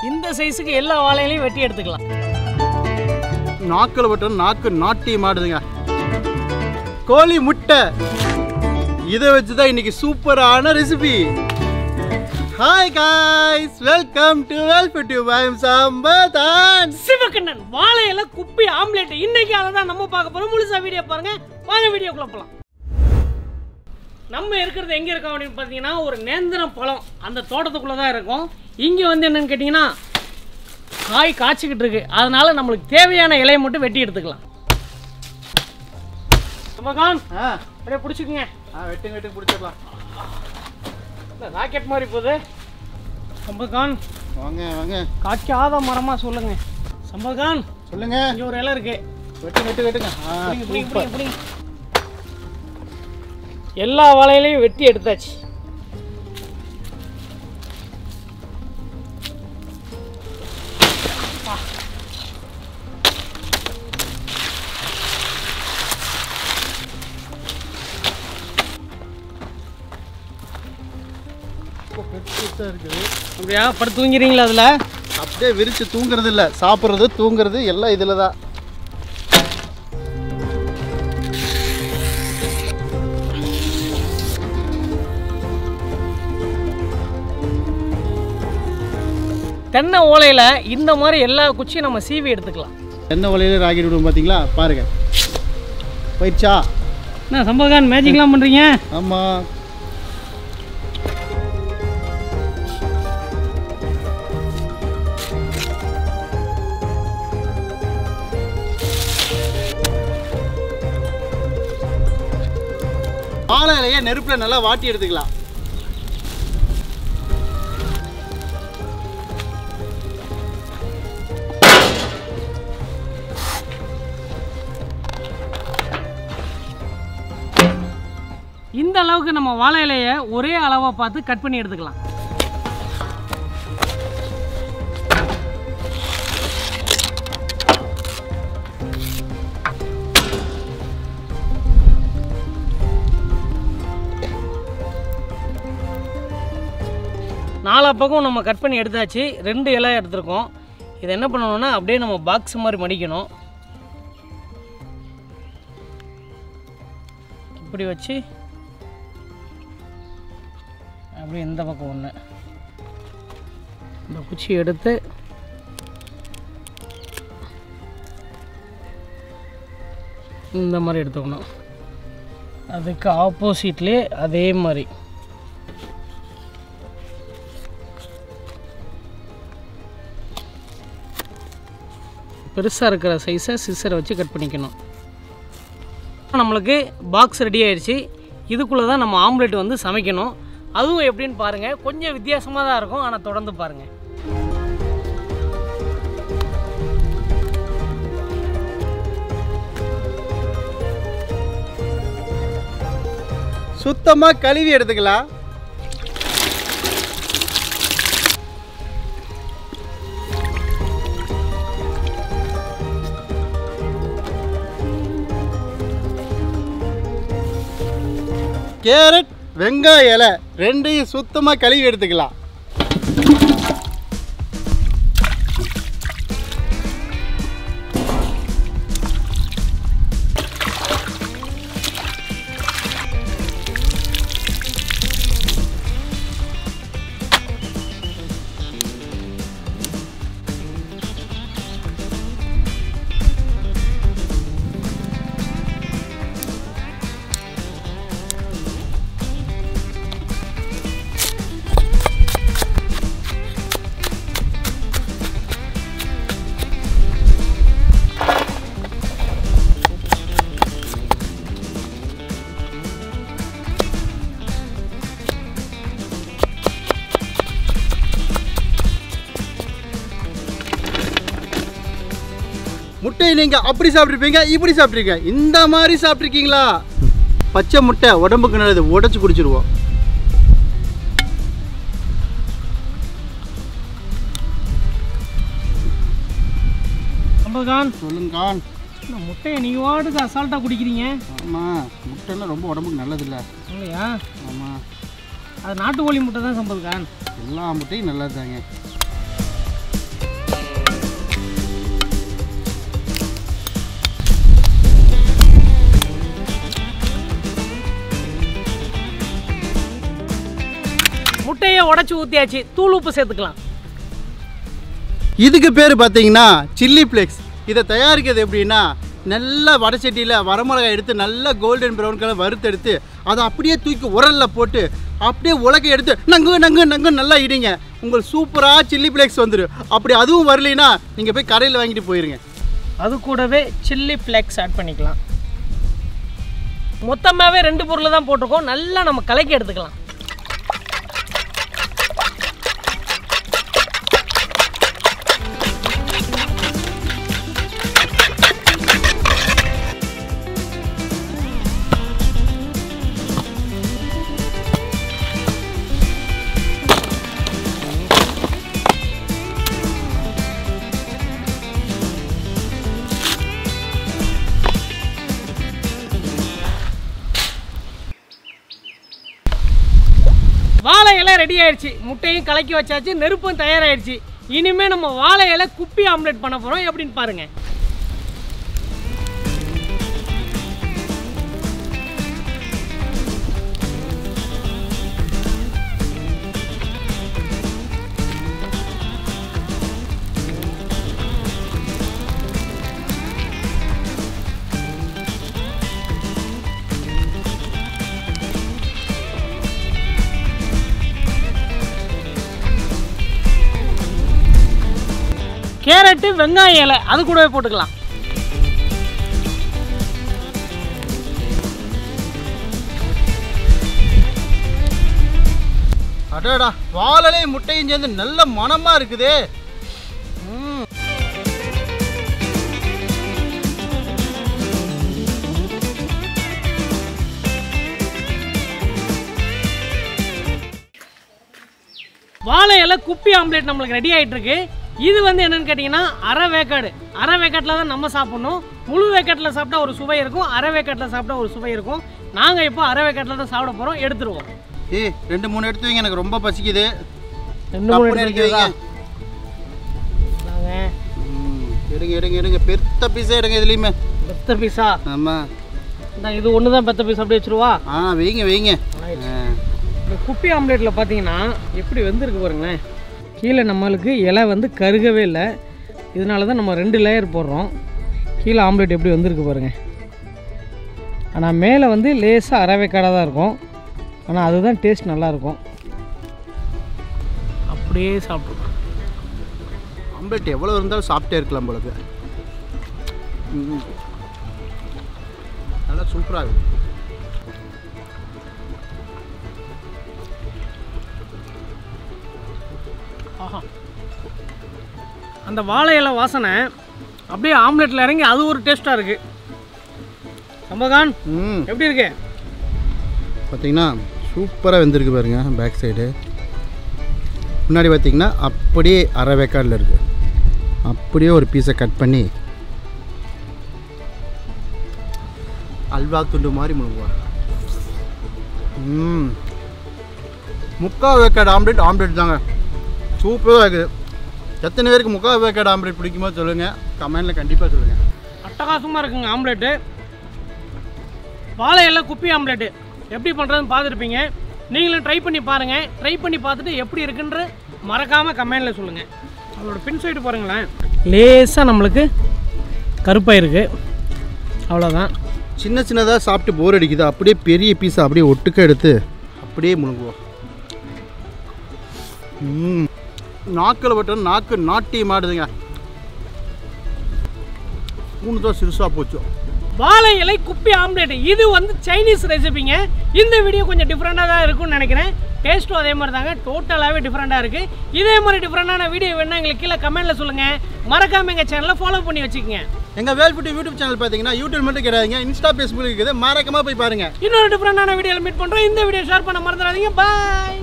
இந்த சைஸுக்கு எல்லா வாழையிலையும் வெட்டி எடுத்துக்கலாம் நாக்கில் பட்டு நாக்கு நாட்டி மாடுதுங்க கோழி முட்டை இதை வச்சு தான் இன்னைக்கு சூப்பரான recipe hi guys welcome to welfare tube I am Sampathan Sivakannan வாழையில குப்பி ஆம்லெட் இன்னைக்கு அதை தான் நம்ம பார்க்க போறோம் முழுசா வீடியோ பாருங்க வாங்க வீடியோக்குள்ள போலாம் நம்ம இருக்கிறது எங்க இருக்கோம் அப்படின்னு பார்த்தீங்கன்னா ஒரு நேந்திரம் பழம் அந்த தோட்டத்துக்குள்ள தான் இருக்கும் இங்க வந்து என்னன்னு கேட்டிங்கன்னா காய் காய்ச்சிக்கிட்டு இருக்கு அதனால நம்மளுக்கு தேவையான இலையை மட்டும் வெட்டி எடுத்துக்கலாம் சமகான் ஆ அப்படியே பிடிச்சிக்குங்க ஆ வெட்டுங்க வெட்டுங்க பிடிச்சிடலாம் ராக்கெட் மாதிரி போகுது சம்பகான் வாங்க வாங்க காய்க்காத மரமா சொல்லுங்க சம்பகான் சொல்லுங்க இங்க ஒரு இலை இருக்கு வெட்டு வெட்டு வெட்டுங்க ஆ புடிங்க, புடிங்க, சூப்பர் புடிங்க, புடிங்க. எல்லா வாழையிலையும் வெட்டி எடுத்தாச்சு பெருசா இருக்குது அப்படியா படுத்து தூங்கிறீங்களா அதில் அப்படியே விரிச்சு தூங்குறது இல்ல சாப்பிட்றது தூங்குறது எல்லாம் இதில் தான் தென்னை ஓலையில் இந்த மாதிரி எல்லா குச்சியும் நம்ம சீவி எடுத்துக்கலாம் என்ன வலையில ராக்கெட் விடுவோம் பார்த்தீங்களா பாருங்க போயிடுச்சா என்ன சம்பவகான் மேஜிக்லாம் பண்ணுறீங்க ஆமாம் வாழை இலையை நெருப்பில் நல்லா வாட்டி எடுத்துக்கலாம் இந்த அளவுக்கு நம்ம வாழை இலையை ஒரே அளவாக பார்த்து கட் பண்ணி எடுத்துக்கலாம் நாலா பக்கம் நம்ம கட் பண்ணி எடுத்தாச்சு ரெண்டு இலை எடுத்திருக்கோம் இதை என்ன பண்ணணும்னா அப்படியே நம்ம பாக்ஸ் மாதிரி மடிக்கணும் இப்படி வச்சு அப்படியே இந்த பக்கம் ஒன்று இந்த குச்சி எடுத்து இந்த மாதிரி எடுத்துக்கணும் அதுக்கு ஆப்போசிட்லேயே அதே மாதிரி பெருசாக இருக்கிற சைஸை சிசரை வச்சு கட் பண்ணிக்கணும் நம்மளுக்கு பாக்ஸ் ரெடி ஆயிடுச்சு இதுக்குள்ளே தான் நம்ம ஆம்லெட் வந்து சமைக்கணும் அதுவும் எப்படின்னு பாருங்கள் கொஞ்சம் வித்தியாசமாக தான் இருக்கும் ஆனால் தொடர்ந்து பாருங்கள் சுத்தமாக கழுவி எடுத்துக்கலாம் கேரட் வெங்காய இலை ரெண்டையும் சுத்தமாக கழுவி எடுத்துக்கலாம் முட்டையை நீங்கள் அப்படி சாப்பிட்ருப்பீங்க இப்படி சாப்பிட்ருக்கீங்க இந்த மாதிரி சாப்பிட்ருக்கீங்களா பச்சை முட்டை உடம்புக்கு நல்லது உடச்சி குடிச்சிருவோம் சம்பகான் சொல்லுங்கான் இந்த முட்டையை நீங்கள் வாட்டுக்கு அசால்ட்டாக குடிக்கிறீங்க ஆமாம் முட்டைன்னா ரொம்ப உடம்புக்கு நல்லதில்ல இல்லையா ஆமாம் அது நாட்டுக்கோழி முட்டை தான் சம்பதுகான் எல்லா முட்டையும் நல்லது தாங்க முட்டையை உடச்சி ஊற்றியாச்சு தூள் உப்பு சேர்த்துக்கலாம் இதுக்கு பேர் பார்த்தீங்கன்னா சில்லி ஃப்ளேக்ஸ் இதை தயாரிக்கிறது எப்படின்னா நல்லா வடச்சட்டியில் வரமிளகாய் எடுத்து நல்லா கோல்டன் ப்ரௌன் கலர் வறுத்தெடுத்து அதை அப்படியே தூக்கி உரல்ல போட்டு அப்படியே உலகை எடுத்து நங்கு நங்கு நங்கு நல்லா இடிங்க உங்களுக்கு சூப்பராக சில்லி ஃப்ளேக்ஸ் வந்துடும் அப்படி அதுவும் வரலைன்னா நீங்கள் போய் கடையில் வாங்கிட்டு போயிருங்க அது கூடவே சில்லி ஃப்ளேக்ஸ் ஆட் பண்ணிக்கலாம் மொத்தமாகவே ரெண்டு பொருள் தான் போட்டிருக்கோம் நல்லா நம்ம கலக்கி எடுத்துக்கலாம் வாழை இலை ரெடி ஆயிடுச்சு முட்டையும் கலக்கி வச்சாச்சு நெருப்பும் தயாராகிடுச்சு இனிமே நம்ம வாழை இலை குப்பி ஆம்லெட் பண்ண போகிறோம் எப்படின்னு பாருங்க கேரட்டு வெங்காய இலை அது கூடவே போட்டுக்கலாம் அடடா வாழலை முட்டையும் சேர்ந்து நல்ல மணமாக இருக்குதே ம் வாழை இலை குப்பி ஆம்லெட் நம்மளுக்கு ரெடி ஆயிட்டு இருக்கு இது வந்து என்னன்னு கேட்டிங்கன்னா அரை வேக்காடு அரை வேக்காட்டில் தான் நம்ம சாப்பிடணும் முழு வேக்காட்டில் சாப்பிட்டா ஒரு சுவை இருக்கும் அரை வேக்காட்டில் சாப்பிட்டா ஒரு சுவை இருக்கும் நாங்கள் இப்போ அரை வேக்காட்டில் தான் சாப்பிட போகிறோம் எடுத்துருவோம் ஏய் ரெண்டு மூணு எடுத்து வைங்க எனக்கு ரொம்ப பசிக்குது ரெண்டு மூணு டப்புன்னு எடுத்து எடுத்து வைங்க நாங்கள் ம், எடுங்க எடுங்க எடுங்க பெருத்த பீஸே எடுங்க இதுலேயுமே பெத்த பீஸா ஆமாம் இந்த இது ஒன்று தான் பெத்த பீஸ் அப்படியே வச்சுருவா ஆ வைங்க வைங்க ஆ. இந்த குப்பி ஆம்லேட்டில் பார்த்தீங்கன்னா எப்படி வெந்திருக்கு பாருங்களேன் கீழே நம்மளுக்கு இலை வந்து கருகவே இல்லை இதனால தான் நம்ம ரெண்டு லேயர் போடுறோம் கீழே ஆம்லேட் எப்படி வந்திருக்கு பாருங்கள் ஆனால் மேலே வந்து லேசாக அரவைக்காடாக தான் இருக்கும் ஆனால் அதுதான் டேஸ்ட் நல்லாயிருக்கும் அப்படியே சாப்பிடுவோம் ஆம்லெட் எவ்வளோ இருந்தாலும் சாப்பிட்டே இருக்கலாம் போலக்கு ம். நல்லா சூப்பராக இருக்கு ஆஹா அந்த வாழை இலை வாசனை அப்படியே ஆம்லெட்டில் இறங்கி அது ஒரு டேஸ்ட்டாக இருக்குது சம்பகான் ம் எப்படி இருக்கு பார்த்தீங்கன்னா சூப்பராக வெந்திருக்கு பாருங்க பேக் சைடு முன்னாடி பார்த்தீங்கன்னா அப்படியே அரை வேக்காடில் இருக்குது அப்படியே ஒரு பீஸை கட் பண்ணி அல்வா துண்டு மாதிரி முழுங்குவாங்க ம் முக்கால் வேக்காடு ஆம்லெட் ஆம்லெட் தாங்க சூப்பராக இருக்குது எத்தனை பேருக்கு முக்கால் வேக்காடு ஆம்லெட் பிடிக்குமோ சொல்லுங்கள் கமெண்டில் கண்டிப்பாக சொல்லுங்கள் அட்டகாசமாக இருக்குங்க ஆம்லெட்டு வாழை இலை குப்பி ஆம்லெட்டு எப்படி பண்ணுறதுன்னு பார்த்துருப்பீங்க நீங்களும் ட்ரை பண்ணி பாருங்கள் ட்ரை பண்ணி பார்த்துட்டு எப்படி இருக்குன்ற மறக்காமல் கமெண்டில் சொல்லுங்கள் அதோட பின் சைடு பாருங்களேன் லேசாக நம்மளுக்கு கருப்பாக இருக்குது அவ்வளோதான் சின்ன சின்னதாக சாப்பிட்டு போர் அடிக்குது அப்படியே பெரிய பீஸை அப்படியே ஒட்டுக்க எடுத்து அப்படியே முழுங்குவோம் ம் நாக்கில் பட்டம் நாக்கு நாட்டியம் ஆடுதுங்க மூணு தான் சிறுசாக போச்சு வாழை இலை குப்பி ஆம்லெட் இது வந்து சைனீஸ் ரெசிபிங்க இந்த வீடியோ கொஞ்சம் டிஃப்ரெண்ட்டாக தான் இருக்கும்னு நினைக்கிறேன் டேஸ்ட்டும் அதே மாதிரி தாங்க டோட்டலாகவே டிஃப்ரெண்ட்டாக இருக்குது இதே மாதிரி டிஃப்ரெண்டான வீடியோ வேணா எங்களுக்கு கீழே கமெண்ட்டில் சொல்லுங்கள் மறக்காமல் எங்கள் சேனலை ஃபாலோ பண்ணி வச்சுக்கோங்க எங்கள் வேல்புட்டி யூடியூப் சேனல் பார்த்தீங்கன்னா யூடியூப் மட்டும் கிடையாதுங்க இன்ஸ்டா ஃபேஸ்புக் இருக்குது மறக்காமல் போய் பாருங்கள் இன்னொரு டிஃப்ரெண்டான வீடியோவில் மீட் பண்ணுறோம் இந்த வீடியோ ஷேர் பண்ண மறந்துடாதீங்க பாய்